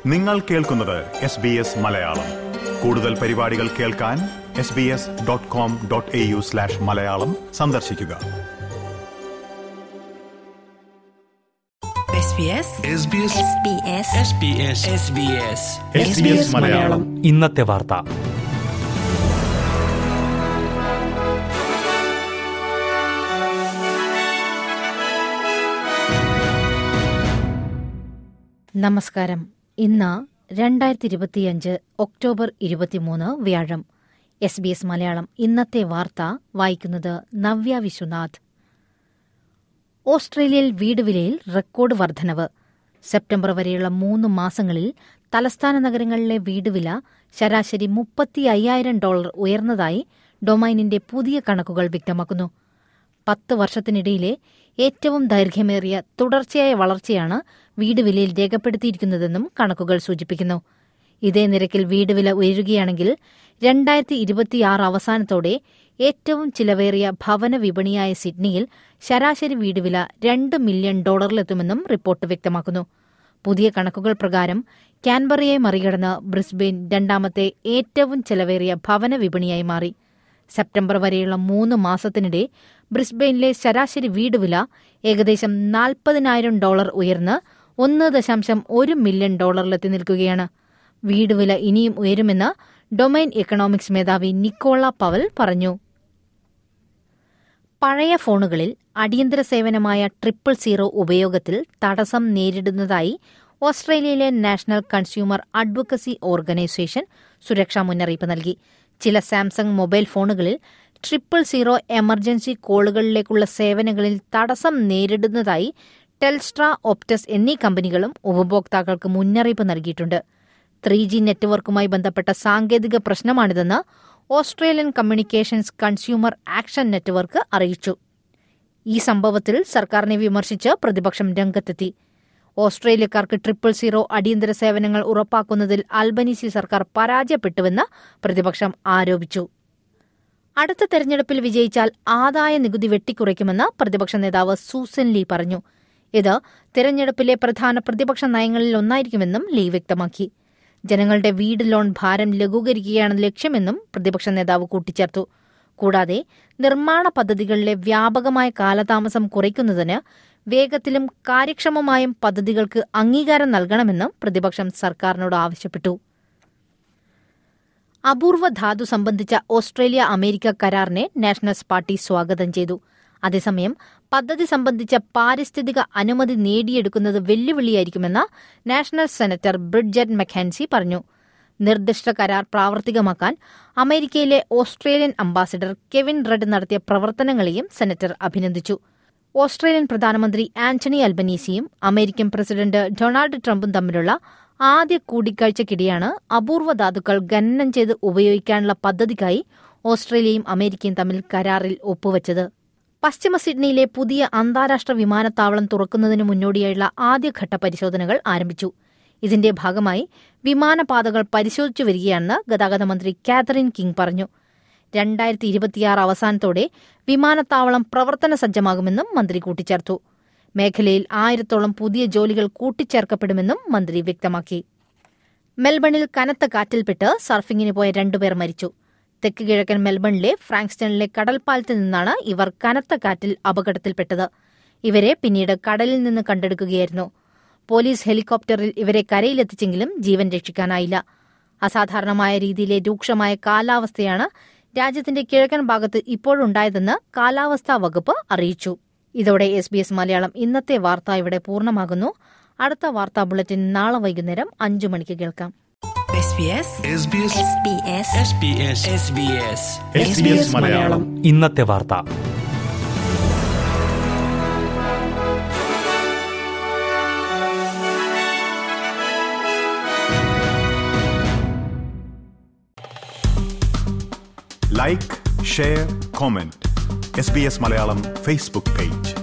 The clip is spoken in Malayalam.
നിങ്ങൾ കേൾക്കുന്നത് എസ് ബി എസ് മലയാളം കൂടുതൽ പരിപാടികൾ കേൾക്കാൻ S B S dot com dot A U slash Malayalam സന്ദർശിക്കുക SBS SBS SBS SBS SBS SBS Malayalam ഇന്നത്തെ വാർത്ത നമസ്കാരം ഇന്ന് രണ്ടായിരത്തി ഇരുപത്തിയഞ്ച് ഒക്ടോബർ ഇരുപത്തിമൂന്ന് വ്യാഴം എസ് ബി എസ് മലയാളം ഇന്നത്തെ വാർത്ത വായിക്കുന്നത് നവ്യ വിശ്വനാഥ് ഓസ്ട്രേലിയയിൽ വീട് വിലയിൽ റെക്കോർഡ് വർധനവ് സെപ്റ്റംബർ വരെയുള്ള മൂന്ന് മാസങ്ങളിൽ തലസ്ഥാന നഗരങ്ങളിലെ വീട് വില ശരാശരി മുപ്പത്തി അയ്യായിരം ഡോളർ ഉയർന്നതായി ഡൊമൈനിന്റെ പുതിയ കണക്കുകൾ വ്യക്തമാക്കുന്നു പത്ത് വർഷത്തിനിടയിലെ ഏറ്റവും ദൈർഘ്യമേറിയ തുടർച്ചയായ വളർച്ചയാണ് വീട് വിലയിൽ രേഖപ്പെടുത്തിയിരിക്കുന്നതെന്നും കണക്കുകൾ സൂചിപ്പിക്കുന്നു ഇതേ നിരക്കിൽ വീട് വില ഉയരുകയാണെങ്കിൽ രണ്ടായിരത്തി ഇരുപത്തിയാറ് അവസാനത്തോടെ ഏറ്റവും ചിലവേറിയ ഭവന വിപണിയായ സിഡ്നിയിൽ ശരാശരി വീട് വില രണ്ട് മില്യൺ ഡോളറിലെത്തുമെന്നും റിപ്പോർട്ട് വ്യക്തമാക്കുന്നു പുതിയ കണക്കുകൾ പ്രകാരം കാൻബറയെ മറികടന്ന് ബ്രിസ്ബെയിൻ രണ്ടാമത്തെ ഏറ്റവും ചെലവേറിയ ഭവന വിപണിയായി മാറി സെപ്റ്റംബർ വരെയുള്ള മൂന്ന് മാസത്തിനിടെ ബ്രിസ്ബെയിനിലെ ശരാശരി വീട് വില ഏകദേശം നാൽപ്പതിനായിരം ഡോളർ ഉയർന്ന് ഒന്ന് ദശാംശം ഒരു മില്യൺ ഡോളറിലെത്തി നിൽക്കുകയാണ് വീട് വില ഇനിയും ഉയരുമെന്ന് ഡൊമൈൻ എക്കണോമിക്സ് മേധാവി നിക്കോള പവൽ പറഞ്ഞു പഴയ ഫോണുകളിൽ അടിയന്തര സേവനമായ ട്രിപ്പിൾ സീറോ ഉപയോഗത്തിൽ തടസ്സം നേരിടുന്നതായി ഓസ്ട്രേലിയയിലെ നാഷണൽ കൺസ്യൂമർ അഡ്വക്കസി ഓർഗനൈസേഷൻ സുരക്ഷാ മുന്നറിയിപ്പ് നൽകി ചില സാംസങ് മൊബൈൽ ഫോണുകളിൽ ട്രിപ്പിൾ സീറോ എമർജൻസി കോളുകളിലേക്കുള്ള സേവനങ്ങളിൽ തടസ്സം നേരിടുന്നതായി ടെൽസ്ട്ര ഒപ്റ്റസ് എന്നീ കമ്പനികളും ഉപഭോക്താക്കൾക്ക് മുന്നറിയിപ്പ് നൽകിയിട്ടുണ്ട് ത്രീ ജി നെറ്റ്വർക്കുമായി ബന്ധപ്പെട്ട സാങ്കേതിക പ്രശ്നമാണിതെന്ന് Australian Communications Consumer Action Network അറിയിച്ചു ഈ സംഭവത്തിൽ സർക്കാരിനെ വിമർശിച്ച് പ്രതിപക്ഷം രംഗത്തെത്തി ഓസ്ട്രേലിയക്കാർക്ക് ട്രിപ്പിൾ സീറോ അടിയന്തര സേവനങ്ങൾ ഉറപ്പാക്കുന്നതിൽ അൽബനീസി സർക്കാർ പരാജയപ്പെട്ടുവെന്ന് പ്രതിപക്ഷം ആരോപിച്ചു അടുത്ത തെരഞ്ഞെടുപ്പിൽ വിജയിച്ചാൽ ആദായ നികുതി വെട്ടിക്കുറയ്ക്കുമെന്ന് പ്രതിപക്ഷ നേതാവ് സൂസൻ ലീ പറഞ്ഞു ഇത് തെരഞ്ഞെടുപ്പിലെ പ്രധാന പ്രതിപക്ഷ നയങ്ങളിൽ ഒന്നായിരിക്കുമെന്നും ലീ വ്യക്തമാക്കി ജനങ്ങളുടെ വീട് ലോൺ ഭാരം ലഘൂകരിക്കുകയാണ് ലക്ഷ്യമെന്നും പ്രതിപക്ഷ നേതാവ് കൂട്ടിച്ചേർത്തു കൂടാതെ നിർമ്മാണ പദ്ധതികളിലെ വ്യാപകമായ കാലതാമസം കുറയ്ക്കുന്നതിന് വേഗത്തിലും കാര്യക്ഷമമായും പദ്ധതികൾക്ക് അംഗീകാരം നൽകണമെന്നും പ്രതിപക്ഷം സർക്കാരിനോട് ആവശ്യപ്പെട്ടു അപൂർവ ധാതു സംബന്ധിച്ച ഓസ്ട്രേലിയ അമേരിക്ക കരാറിനെ നാഷണൽസ് പാർട്ടി സ്വാഗതം ചെയ്തു അതേസമയം പദ്ധതി സംബന്ധിച്ച പാരിസ്ഥിതിക അനുമതി നേടിയെടുക്കുന്നത് വെല്ലുവിളിയായിരിക്കുമെന്ന് നാഷണൽ സെനറ്റർ ബ്രിഡ്ജറ്റ് മെക്കാൻസി പറഞ്ഞു നിർദ്ദിഷ്ട കരാർ പ്രാവർത്തികമാക്കാൻ അമേരിക്കയിലെ ഓസ്ട്രേലിയൻ അംബാസിഡർ കെവിൻ റെഡ് നടത്തിയ പ്രവർത്തനങ്ങളെയും സെനറ്റർ അഭിനന്ദിച്ചു ഓസ്ട്രേലിയൻ പ്രധാനമന്ത്രി ആന്റണി അൽബനീസിയും അമേരിക്കൻ പ്രസിഡന്റ് ഡൊണാൾഡ് ട്രംപും തമ്മിലുള്ള ആദ്യ കൂടിക്കാഴ്ചയ്ക്കിടെയാണ് അപൂർവ ധാതുക്കൾ ഖനനം ചെയ്ത് ഉപയോഗിക്കാനുള്ള പദ്ധതിക്കായി ഓസ്ട്രേലിയയും അമേരിക്കയും തമ്മിൽ കരാറിൽ ഒപ്പുവച്ചത് പശ്ചിമ സിഡ്നിയിലെ പുതിയ അന്താരാഷ്ട്ര വിമാനത്താവളം തുറക്കുന്നതിനു മുന്നോടിയായുള്ള ആദ്യഘട്ട പരിശോധനകൾ ആരംഭിച്ചു ഇതിന്റെ ഭാഗമായി വിമാനപാതകൾ പരിശോധിച്ചു വരികയാണെന്ന് ഗതാഗത മന്ത്രി കാതറിൻ കിങ് പറഞ്ഞു രണ്ടായിരത്തി ഇരുപത്തിയാറ് അവസാനത്തോടെ വിമാനത്താവളം പ്രവർത്തന സജ്ജമാകുമെന്നും മന്ത്രി കൂട്ടിച്ചേർത്തു മേഖലയിൽ ആയിരത്തോളം പുതിയ ജോലികൾ കൂട്ടിച്ചേർക്കപ്പെടുമെന്നും മന്ത്രി വ്യക്തമാക്കി മെൽബണിൽ കനത്ത കാറ്റിൽപ്പെട്ട് സർഫിംഗിന് പോയ രണ്ടുപേർ മരിച്ചു തെക്ക് കിഴക്കൻ മെൽബണിലെ ഫ്രാങ്ക്സ്റ്റണിലെ കടൽപ്പാലത്തിൽ നിന്നാണ് ഇവർ കനത്ത കാറ്റിൽ അപകടത്തിൽപ്പെട്ടത് ഇവരെ പിന്നീട് കടലിൽ നിന്ന് കണ്ടെടുക്കുകയായിരുന്നു പോലീസ് ഹെലികോപ്റ്ററിൽ ഇവരെ കരയിലെത്തിച്ചെങ്കിലും ജീവൻ രക്ഷിക്കാനായില്ല അസാധാരണമായ രീതിയിലെ രൂക്ഷമായ കാലാവസ്ഥയാണ് രാജ്യത്തിന്റെ കിഴക്കൻ ഭാഗത്ത് ഇപ്പോഴുണ്ടായതെന്ന് കാലാവസ്ഥാ വകുപ്പ് അറിയിച്ചു ഇതോടെ എസ് ബി എസ് മലയാളം ഇന്നത്തെ വാർത്ത ഇവിടെ പൂർണ്ണമാകുന്നു അടുത്ത വാർത്താ ബുള്ളറ്റിൻ നാളെ വൈകുന്നേരം അഞ്ചു മണിക്ക് കേൾക്കാം SBS SBS SBS SBS SBS S B S Malayalam ഇന്നത്തെ വാർത്ത like share comment S B S Malayalam Facebook page